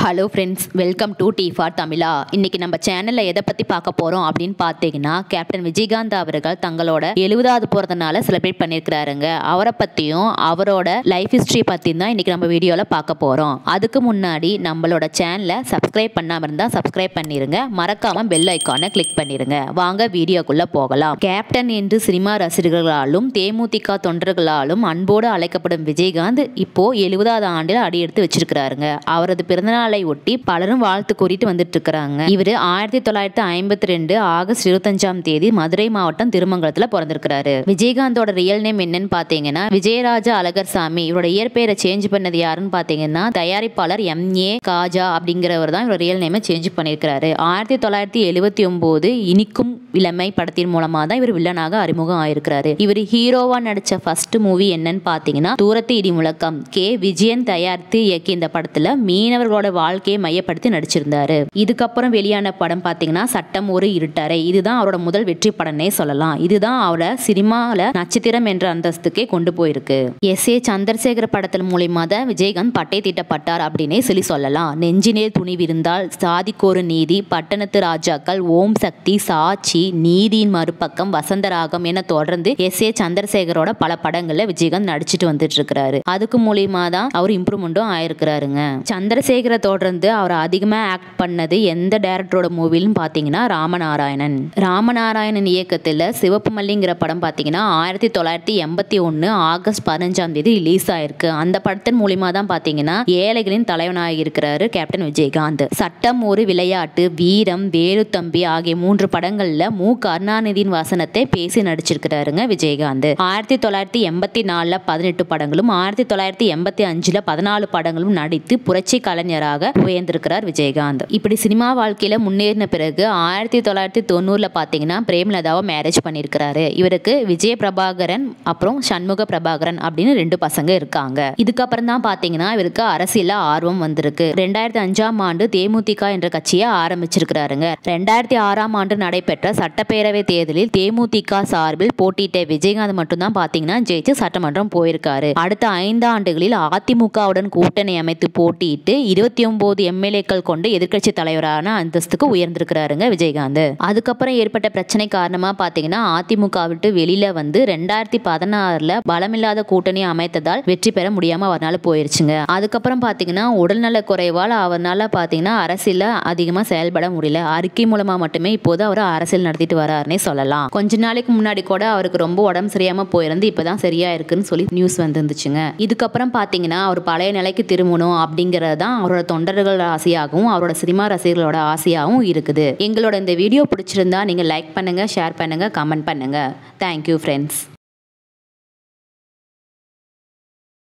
hello friends welcome to T for Tamizha இன்னைக்கு நம்ம சேனலில் எதை பற்றி பார்க்க போகிறோம் அப்படின்னு பார்த்தீங்கன்னா கேப்டன் விஜயகாந்த் அவர்கள் தங்களோட எழுபதாவது பிறந்தநாளை செலிப்ரேட் பண்ணியிருக்கிறாருங்க அவரை பற்றியும் அவரோட லைஃப் ஹிஸ்ட்ரி பற்றியும் தான் இன்னைக்கு நம்ம வீடியோவில் பார்க்க போகிறோம் அதுக்கு முன்னாடி நம்மளோட சேனலை சப்ஸ்கிரைப் பண்ணாமல் இருந்தால் சப்ஸ்கிரைப் பண்ணிடுங்க மறக்காமல் பெல் ஐக்கானை கிளிக் பண்ணிடுங்க வாங்க வீடியோக்குள்ளே போகலாம் கேப்டன் என்று சினிமா ரசிகர்களாலும் தேமுதிக தொண்டர்களாலும் அன்போடு அழைக்கப்படும் விஜயகாந்த் இப்போ எழுபதாவது ஆண்டில் அடியெடுத்து வச்சிருக்கிறாருங்க அவரது பிறந்தநாளை ஒட்டி பலரும் வாழ்த்து கூறிட்டு வந்துட்டு இருக்கிறாங்க இவர் ஆயிரத்தி தொள்ளாயிரத்தி ஐம்பத்தி ரெண்டு ஆகஸ்ட் இருபத்தஞ்சாம் தேதி மதுரை மாவட்டம் திருமங்கலத்துல பிறந்திருக்கிறாரு விஜயகாந்தோட ரியல் நேம் என்னன்னு பாத்தீங்கன்னா விஜயராஜா அழகர்சாமி இவரோட இயற்பெயரை சேஞ்ச் பண்ணது யாருன்னு பாத்தீங்கன்னா தயாரிப்பாளர் எம் ஏ காஜா அப்படிங்கிறவர் தான் இவரோட ரியல் நேமை சேஞ்ச் பண்ணியிருக்கிறாரு ஆயிரத்தி தொள்ளாயிரத்தி எழுபத்தி ஒன்பது இனிக்கும் இளமை படத்தின் மூலமா தான் இவர் வில்லனாக அறிமுகம் ஆயிருக்கிறாரு இவர் ஹீரோவா நடிச்ச ஃபர்ஸ்ட் மூவி என்னன்னு பாத்தீங்கன்னா தூரத்து இடி முழக்கம் கே விஜயன் தயாரித்து இயக்கி இந்த படத்துல மீனவர்களோட வாழ்க்கையை மையப்படுத்தி நடிச்சிருந்தாரு இதுக்கப்புறம் வெளியான படம் பாத்தீங்கன்னா சட்டம் ஒரு இருட்டறை இதுதான் அவரோட முதல் வெற்றி படம்னே சொல்லலாம் இதுதான் அவரை சினிமால நட்சத்திரம் என்ற அந்தஸ்துக்கே கொண்டு போயிருக்கு எஸ் ஏ சந்திரசேகர படத்தின் மூலியமா தான் விஜயகாந்த் பட்டை தீட்டப்பட்டார் அப்படின்னே சொல்லி சொல்லலாம் நெஞ்சினே துணிவிருந்தால் சாதிக்கோரு நீதி பட்டணத்து ராஜாக்கள் ஓம் சக்தி சாட்சி நீதியின் மறுபக்கம் வசந்தராகம் என தொடர்ந்து எஸ் ஏ சந்திரசேகரோட பல படங்கள்ல விஜயகாந்த் நடிச்சிட்டு வந்துட்டு இருக்கிறாரு அதுக்கு மூலியமா தான் அவர் இம்ப்ரூவ்மெண்ட்டும் ஆயிருக்கிறாருங்க சந்திரசேகரை தொடர்ந்து அவர் அதிகமா ஆக்ட் பண்ணது எந்த டேரக்டரோட மூவிலும் பாத்தீங்கன்னா ராமநாராயணன் ராமநாராயணன் இயக்கத்துல சிவப்பு மல்லிங்கிற படம் பாத்தீங்கன்னா ஆயிரத்தி தொள்ளாயிரத்தி எண்பத்தி ஒன்னு ஆகஸ்ட் பதினஞ்சாம் தேதி ரிலீஸ் ஆயிருக்கு அந்த படத்தின் மூலியமா தான் பாத்தீங்கன்னா ஏழைகளின் தலைவனாக இருக்கிறாரு கேப்டன் விஜயகாந்த் சட்டம் ஒரு விளையாட்டு வீரம் வேலுத்தம்பி ஆகிய மூன்று படங்கள்ல மு கருணாநிதியின் வசனத்தை பேசி நடிச்சிருக்கிறாருங்க விஜயகாந்த் ஆயிரத்தி தொள்ளாயிரத்தி எண்பத்தி நாலுல பதினெட்டு படங்களும் ஆயிரத்தி தொள்ளாயிரத்தி எண்பத்தி அஞ்சுல பதினாலு படங்களும் நடித்து புரட்சி கலைஞராக உயர்ந்திருக்கிறார் விஜயகாந்த் இப்படி சினிமா வாழ்க்கையில முன்னேறின பிறகு ஆயிரத்தி தொள்ளாயிரத்தி தொண்ணூறுல பாத்தீங்கன்னா பிரேமலதாவை மேரேஜ் பண்ணியிருக்கிறாரு இவருக்கு விஜய பிரபாகரன் அப்புறம் சண்முக பிரபாகரன் அப்படின்னு ரெண்டு பசங்க இருக்காங்க இதுக்கப்புறம் தான் பாத்தீங்கன்னா இவருக்கு அரசியல ஆர்வம் வந்திருக்கு ரெண்டாயிரத்தி அஞ்சாம் ஆண்டு தேமுதிக என்ற கட்சியை ஆரம்பிச்சிருக்கிறாருங்க ரெண்டாயிரத்தி ஆறாம் ஆண்டு நடைபெற்ற சட்டப்பேரவை தேர்தலில் தேமுதிக சார்பில் போட்டியிட்ட விஜயகாந்த் மட்டும்தான் பாத்தீங்கன்னா ஜெயிச்சு சட்டமன்றம் போயிருக்காரு அடுத்த ஐந்து ஆண்டுகளில் அதிமுகவுடன் கூட்டணி அமைத்து போட்டியிட்டு இருபத்தி ஒன்பது எம்எல்ஏக்கள் கொண்டு எதிர்க்கட்சி தலைவரான அந்தஸ்துக்கு உயர்ந்திருக்கிறாருங்க விஜயகாந்த் அதுக்கப்புறம் ஏற்பட்ட பிரச்சனை காரணமா பாத்தீங்கன்னா அதிமுக விட்டு வெளியில வந்து ரெண்டாயிரத்தி பதினாறுல பலமில்லாத கூட்டணி அமைத்ததால் வெற்றி பெற முடியாம அவரால் போயிருச்சுங்க அதுக்கப்புறம் பாத்தீங்கன்னா உடல்நல குறைவால் அவரால் பாத்தீங்கன்னா அரசியல அதிகமா செயல்பட முடியல அறிக்கை மூலமா மட்டுமே இப்போது அவர் அரசியல் நடத்திட்டு வராருன்னே சொல்லலாம் கொஞ்ச நாளைக்கு முன்னாடி கூட அவருக்கு ரொம்ப உடம்பு சரியாம போயிருந்து இப்பதான் சரியா இருக்குன்னு சொல்லி நியூஸ் வந்துருந்துச்சுங்க இதுக்கப்புறம் பாத்தீங்கன்னா அவர் பழைய நிலைக்கு திரும்பணும் அப்படிங்கிறது தான் அவரோட தொண்டர்கள் ஆசையாகவும் அவரோட சினிமா ரசிகர்களோட ஆசையாகவும் இருக்குது எங்களோட இந்த வீடியோ பிடிச்சிருந்தா நீங்கள் லைக் பண்ணுங்கள் ஷேர் பண்ணுங்கள் கமெண்ட் பண்ணுங்கள் தேங்க்யூ ஃப்ரெண்ட்ஸ்